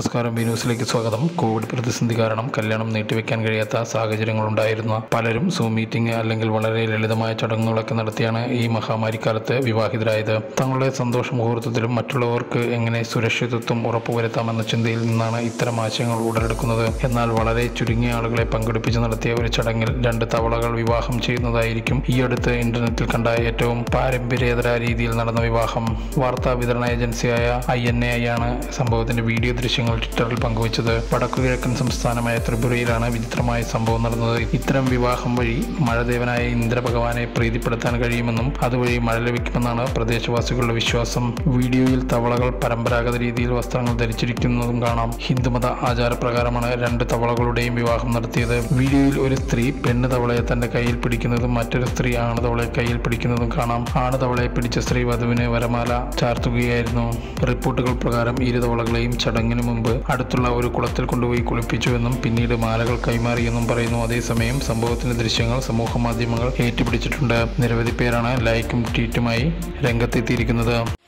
നമസ്കാരം ബി ന്യൂസിലേക്ക് സ്വാഗതം കോവിഡ് പ്രതിസന്ധി കാരണം കല്യാണം നീട്ടിവെക്കാൻ കഴിയാത്ത സാഹചര്യങ്ങളുണ്ടായിരുന്ന പലരും സൂം മീറ്റിംഗ് അല്ലെങ്കിൽ വളരെ ലളിതമായ ചടങ്ങുകളൊക്കെ നടത്തിയാണ് ഈ മഹാമാരിക്കാലത്ത് വിവാഹിതരായത് തങ്ങളുടെ സന്തോഷ മുഹൂർത്തത്തിലും മറ്റുള്ളവർക്ക് എങ്ങനെ സുരക്ഷിതത്വം ഉറപ്പുവരുത്താമെന്ന ചിന്തയിൽ നിന്നാണ് ഇത്തരം ആശയങ്ങൾ ഉടലെടുക്കുന്നത് എന്നാൽ വളരെ ചുരുങ്ങിയ ആളുകളെ പങ്കെടുപ്പിച്ച് നടത്തിയ ഒരു ചടങ്ങിൽ രണ്ട് തവളകൾ വിവാഹം ചെയ്യുന്നതായിരിക്കും ഈ അടുത്ത് ഇന്റർനെറ്റിൽ കണ്ട ഏറ്റവും പാരമ്പര്യേതര രീതിയിൽ നടന്ന വിവാഹം വാർത്താ വിതരണ ഏജൻസിയായ ഐ എൻ എ ആണ് സംഭവത്തിന്റെ വീഡിയോ ദൃശ്യങ്ങൾ ട്വിറ്ററിൽ പങ്കുവച്ചത് വടക്കുകിഴക്കൻ സംസ്ഥാനമായ ത്രിപുരയിലാണ് വിചിത്രമായ സംഭവം നടന്നത് ഇത്തരം വിവാഹം വഴി മഴദേവനായ ഇന്ദ്രഭഗവാനെ പ്രീതിപ്പെടുത്താൻ കഴിയുമെന്നും അതുവഴി മഴ ലഭിക്കുമെന്നാണ് പ്രദേശവാസികളുടെ വിശ്വാസം വീഡിയോയിൽ തവളകൾ പരമ്പരാഗത രീതിയിൽ വസ്ത്രങ്ങൾ ധരിച്ചിരിക്കുന്നതും കാണാം ഹിന്ദുമത ആചാരപ്രകാരമാണ് രണ്ട് തവളകളുടെയും വിവാഹം നടത്തിയത് വീഡിയോയിൽ ഒരു സ്ത്രീ പെണ്ണ് തവളയെ തന്റെ കയ്യിൽ പിടിക്കുന്നതും മറ്റൊരു സ്ത്രീ ആണ് തവളയെ കയ്യിൽ പിടിക്കുന്നതും കാണാം ആണ് തവളയെ പിടിച്ച സ്ത്രീ വധുവിന് വരമാല ചാർത്തുകയായിരുന്നു റിപ്പോർട്ടുകൾ പ്രകാരം ഇരു തവളകളെയും ചടങ്ങിന് മുമ്പ് അടുത്തുള്ള ഒരു കുളത്തിൽ കൊണ്ടുപോയി കുളിപ്പിച്ചുവെന്നും പിന്നീട് മാലകൾ കൈമാറിയെന്നും പറയുന്നു അതേസമയം സംഭവത്തിന്റെ ദൃശ്യങ്ങൾ സമൂഹ മാധ്യമങ്ങൾ ഏറ്റുപിടിച്ചിട്ടുണ്ട് നിരവധി പേരാണ് ലൈക്കും ട്വീറ്റുമായി രംഗത്തെത്തിയിരിക്കുന്നത്